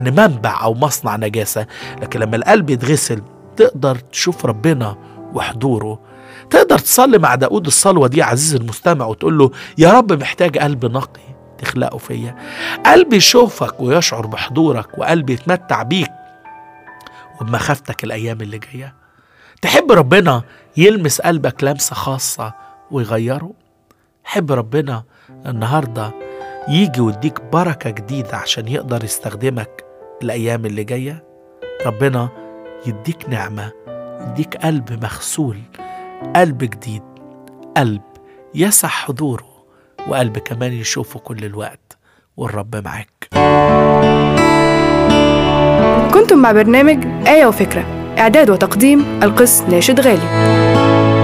منبع أو مصنع نجاسة لكن لما القلب يتغسل تقدر تشوف ربنا وحضوره تقدر تصلي مع داود الصلوة دي عزيزي المستمع وتقول له يا رب محتاج قلب نقي تخلقه فيا قلبي يشوفك ويشعر بحضورك وقلبي يتمتع بيك وبمخافتك الأيام اللي جاية تحب ربنا يلمس قلبك لمسة خاصة ويغيره حب ربنا النهاردة يجي ويديك بركة جديدة عشان يقدر يستخدمك الأيام اللي جاية ربنا يديك نعمة يديك قلب مغسول قلب جديد قلب يسع حضوره وقلب كمان يشوفه كل الوقت والرب معاك كنتم مع برنامج آية وفكرة إعداد وتقديم القس ناشد غالي